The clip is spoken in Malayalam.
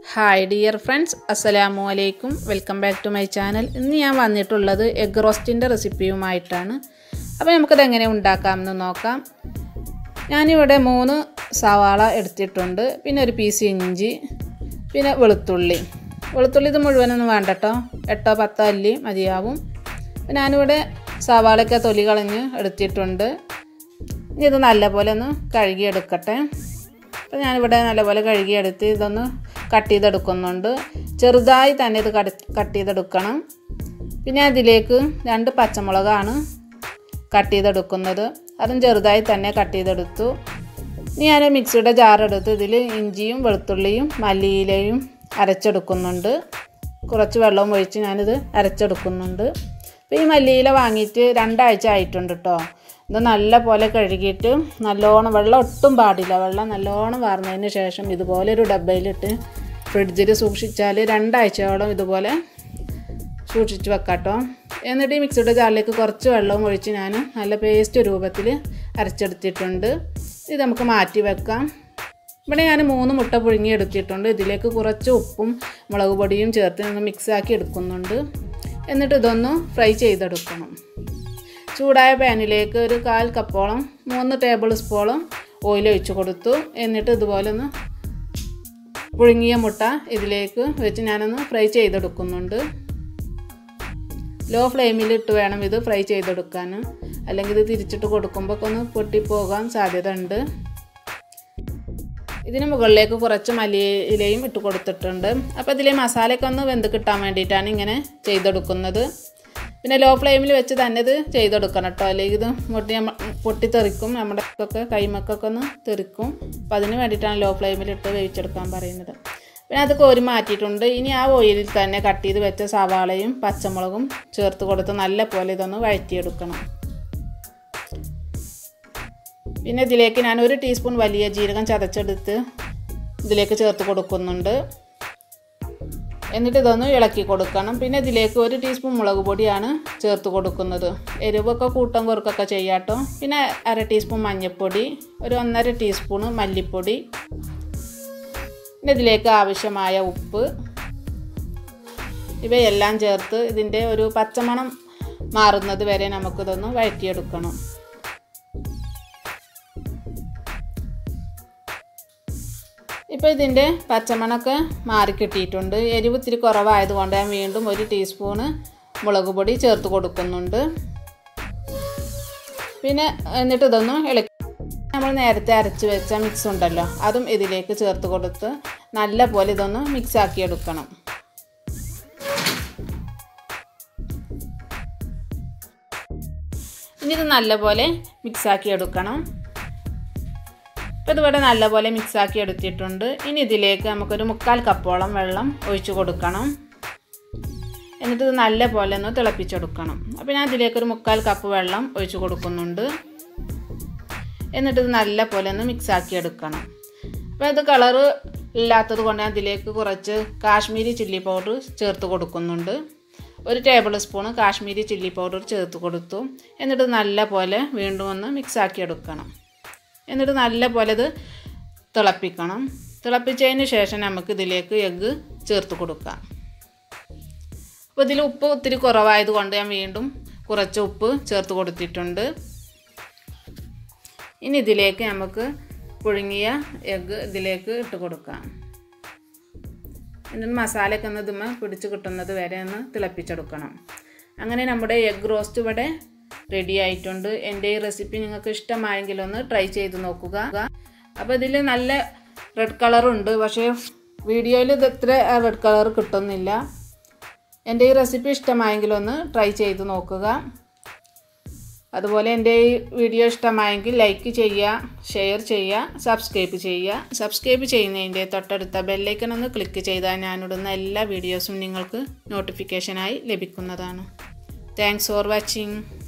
ഹായ് ഡിയർ ഫ്രണ്ട്സ് അസ്സലാമു അലൈക്കും welcome back to my channel ഇന്ന് ഞാൻ വന്നിട്ടുള്ളത് എഗ് റോസ്റ്റിൻ്റെ റെസിപ്പിയുമായിട്ടാണ് അപ്പോൾ നമുക്കത് എങ്ങനെ ഉണ്ടാക്കാമെന്ന് നോക്കാം ഞാനിവിടെ മൂന്ന് സവാള എടുത്തിട്ടുണ്ട് പിന്നെ ഒരു പീസ് ഇഞ്ചി പിന്നെ വെളുത്തുള്ളി വെളുത്തുള്ളി ഇത് മുഴുവനൊന്നും വേണ്ട കേട്ടോ എട്ടോ പത്തോ അല്ലി മതിയാവും അപ്പോൾ ഞാനിവിടെ സവാളയൊക്കെ തൊലി കളഞ്ഞ് എടുത്തിട്ടുണ്ട് ഇനി ഇത് നല്ലപോലെ ഒന്ന് കഴുകിയെടുക്കട്ടെ അപ്പോൾ ഞാനിവിടെ നല്ലപോലെ കഴുകിയെടുത്ത് ഇതൊന്ന് കട്ട് ചെയ്തെടുക്കുന്നുണ്ട് ചെറുതായി തന്നെ ഇത് കട്ട് ചെയ്തെടുക്കണം പിന്നെ അതിലേക്ക് രണ്ട് പച്ചമുളകാണ് കട്ട് ചെയ്തെടുക്കുന്നത് അതും ചെറുതായി തന്നെ കട്ട് ചെയ്തെടുത്തു ഇനി ഞാൻ മിക്സിയുടെ ജാറെടുത്ത് ഇതിൽ ഇഞ്ചിയും വെളുത്തുള്ളിയും മല്ലിയിലയും അരച്ചെടുക്കുന്നുണ്ട് കുറച്ച് വെള്ളവും ഒഴിച്ച് ഞാനിത് അരച്ചെടുക്കുന്നുണ്ട് അപ്പോൾ ഈ മല്ലിയില വാങ്ങിയിട്ട് രണ്ടാഴ്ച ആയിട്ടുണ്ട് കേട്ടോ ഇത് നല്ല പോലെ കഴുകിയിട്ട് നല്ലോണം വെള്ളം ഒട്ടും പാടില്ല വെള്ളം നല്ലോണം വാർന്നതിന് ശേഷം ഇതുപോലെ ഒരു ഡബ്ബയിലിട്ട് ഫ്രിഡ്ജിൽ സൂക്ഷിച്ചാൽ രണ്ടാഴ്ചയോളം ഇതുപോലെ സൂക്ഷിച്ച് വെക്കാട്ടോ എന്നിട്ട് ഈ മിക്സിയുടെ ജാറിലേക്ക് കുറച്ച് വെള്ളവും ഒഴിച്ച് ഞാൻ നല്ല പേസ്റ്റ് രൂപത്തിൽ അരച്ചെടുത്തിട്ടുണ്ട് ഇത് നമുക്ക് മാറ്റി വെക്കാം ഇവിടെ ഞാൻ മൂന്ന് മുട്ട പുഴുങ്ങി എടുത്തിട്ടുണ്ട് ഇതിലേക്ക് കുറച്ച് ഉപ്പും മുളക് പൊടിയും ചേർത്ത് ഒന്ന് മിക്സാക്കി എടുക്കുന്നുണ്ട് എന്നിട്ട് ഇതൊന്ന് ഫ്രൈ ചെയ്തെടുക്കണം ചൂടായ പാനിലേക്ക് ഒരു കാൽ കപ്പോളം മൂന്ന് ടേബിൾ സ്പൂണും ഓയിൽ ഒഴിച്ച് കൊടുത്തു എന്നിട്ട് ഇതുപോലെ ഒന്ന് പുഴുങ്ങിയ മുട്ട ഇതിലേക്ക് വെച്ച് ഞാനൊന്ന് ഫ്രൈ ചെയ്തെടുക്കുന്നുണ്ട് ലോ ഫ്ലെയിമിലിട്ട് വേണം ഇത് ഫ്രൈ ചെയ്തെടുക്കാൻ അല്ലെങ്കിൽ ഇത് തിരിച്ചിട്ട് കൊടുക്കുമ്പോൾ ഒന്ന് പൊട്ടിപ്പോകാൻ സാധ്യത ഉണ്ട് ഇതിന് മുകളിലേക്ക് കുറച്ച് മല്ലിയിലയും ഇട്ട് കൊടുത്തിട്ടുണ്ട് അപ്പോൾ ഇതിലെ മസാലയൊക്കെ ഒന്ന് വെന്ത് കിട്ടാൻ വേണ്ടിയിട്ടാണ് ഇങ്ങനെ ചെയ്തെടുക്കുന്നത് പിന്നെ ലോ ഫ്ലെയിമിൽ വെച്ച് തന്നെ ഇത് ചെയ്തെടുക്കണം കേട്ടോ അല്ലെങ്കിൽ ഇത് പൊട്ടി പൊട്ടിത്തെറിക്കും നമ്മുടെ ഒക്കെ കൈമക്കൊക്കെ ഒന്ന് തെറിക്കും അപ്പോൾ അതിന് വേണ്ടിയിട്ടാണ് ലോ ഫ്ലെയിമിലിട്ട് വേവിച്ചെടുക്കാൻ പറയുന്നത് പിന്നെ അത് കോരി മാറ്റിയിട്ടുണ്ട് ഇനി ആ ഓയിലിൽ തന്നെ കട്ട് ചെയ്ത് വെച്ച സവാളയും പച്ചമുളകും ചേർത്ത് കൊടുത്ത് നല്ല പോലെ ഇതൊന്ന് വഴറ്റിയെടുക്കണം പിന്നെ ഇതിലേക്ക് ഞാൻ ഒരു ടീസ്പൂൺ വലിയ ജീരകം ചതച്ചെടുത്ത് ഇതിലേക്ക് ചേർത്ത് കൊടുക്കുന്നുണ്ട് എന്നിട്ട് ഇതൊന്ന് ഇളക്കി കൊടുക്കണം പിന്നെ ഇതിലേക്ക് ഒരു ടീസ്പൂൺ മുളക് പൊടിയാണ് ചേർത്ത് കൊടുക്കുന്നത് എരിവൊക്കെ കൂട്ടം കുറക്കൊക്കെ ചെയ്യാട്ടോ പിന്നെ അര ടീസ്പൂൺ മഞ്ഞൾപ്പൊടി ഒരു ഒന്നര ടീസ്പൂൺ മല്ലിപ്പൊടി പിന്നെ ഇതിലേക്ക് ആവശ്യമായ ഉപ്പ് ഇവയെല്ലാം ചേർത്ത് ഇതിൻ്റെ ഒരു പച്ചമണം മാറുന്നത് വരെ നമുക്കിതൊന്ന് വഴറ്റിയെടുക്കണം ഇപ്പോൾ ഇതിൻ്റെ പച്ചമണൊക്കെ മാറിക്കിട്ടിയിട്ടുണ്ട് എരിവ് ഇത്തിരി കുറവായതുകൊണ്ട് ഞാൻ വീണ്ടും ഒരു ടീസ്പൂണ് മുളക് പൊടി ചേർത്ത് കൊടുക്കുന്നുണ്ട് പിന്നെ എന്നിട്ട് ഇതൊന്ന് ഇളക്കി നമ്മൾ നേരത്തെ അരച്ച് വെച്ച മിക്സ് ഉണ്ടല്ലോ അതും ഇതിലേക്ക് ചേർത്ത് കൊടുത്ത് നല്ല പോലെ ഇതൊന്ന് മിക്സ് ആക്കി എടുക്കണം ഇനി ഇത് നല്ലപോലെ മിക്സ് ആക്കി എടുക്കണം അപ്പോൾ ഇതിവിടെ നല്ലപോലെ മിക്സാക്കി എടുത്തിട്ടുണ്ട് ഇനി ഇതിലേക്ക് നമുക്കൊരു മുക്കാൽ കപ്പോളം വെള്ളം ഒഴിച്ച് കൊടുക്കണം എന്നിട്ട് ഇത് നല്ല പോലെ ഒന്ന് തിളപ്പിച്ചെടുക്കണം അപ്പോൾ ഞാൻ ഇതിലേക്കൊരു മുക്കാൽ കപ്പ് വെള്ളം ഒഴിച്ച് കൊടുക്കുന്നുണ്ട് എന്നിട്ട് ഇത് നല്ല പോലെ ഒന്ന് മിക്സാക്കി എടുക്കണം അപ്പോൾ ഇത് കളറ് ഇല്ലാത്തത് കൊണ്ട് ഞാൻ ഇതിലേക്ക് കുറച്ച് കാശ്മീരി ചില്ലി പൗഡർ ചേർത്ത് കൊടുക്കുന്നുണ്ട് ഒരു tablespoon Kashmiri chilli powder ചേർത്ത് കൊടുത്തു എന്നിട്ട് നല്ല പോലെ വീണ്ടും ഒന്ന് മിക്സാക്കി എടുക്കണം എന്നിട്ട് നല്ല പോലെ ഇത് തിളപ്പിക്കണം തിളപ്പിച്ചതിന് ശേഷം നമുക്ക് ഇതിലേക്ക് എഗ്ഗ് ചേർത്ത് കൊടുക്കാം അപ്പോൾ ഇതിൽ ഉപ്പ് ഒത്തിരി കുറവായത് കൊണ്ട് ഞാൻ വീണ്ടും കുറച്ച് ഉപ്പ് ചേർത്ത് കൊടുത്തിട്ടുണ്ട് ഇനി ഇതിലേക്ക് നമുക്ക് പുഴുങ്ങിയ എഗ്ഗ് ഇതിലേക്ക് ഇട്ട് കൊടുക്കാം എന്നിട്ട് മസാലയൊക്കെ ഒന്ന് ഇതുമ്മ പിടിച്ച് കിട്ടുന്നത് വരെ ഒന്ന് തിളപ്പിച്ചെടുക്കണം അങ്ങനെ നമ്മുടെ എഗ്ഗ് റോസ്റ്റ് ഇവിടെ റെഡി ആയിട്ടുണ്ട് എൻ്റെ ഈ റെസിപ്പി നിങ്ങൾക്ക് ഇഷ്ടമായെങ്കിൽ ഒന്ന് ട്രൈ ചെയ്ത് നോക്കുക അപ്പോൾ ഇതിൽ നല്ല റെഡ് കളറുണ്ട് പക്ഷേ വീഡിയോയിൽ ഇത് ഇത്ര റെഡ് കളർ കിട്ടുന്നില്ല എൻ്റെ ഈ റെസിപ്പി ഇഷ്ടമായെങ്കിൽ ഒന്ന് ട്രൈ ചെയ്ത് നോക്കുക അതുപോലെ എൻ്റെ ഈ വീഡിയോ ഇഷ്ടമായെങ്കിൽ ലൈക്ക് ചെയ്യുക ഷെയർ ചെയ്യുക സബ്സ്ക്രൈബ് ചെയ്യുക സബ്സ്ക്രൈബ് ചെയ്യുന്നതിൻ്റെ തൊട്ടടുത്ത ബെല്ലൈക്കൺ ഒന്ന് ക്ലിക്ക് ചെയ്താൽ ഞാനിടുന്ന എല്ലാ വീഡിയോസും നിങ്ങൾക്ക് നോട്ടിഫിക്കേഷനായി ലഭിക്കുന്നതാണ് താങ്ക്സ് ഫോർ വാച്ചിങ്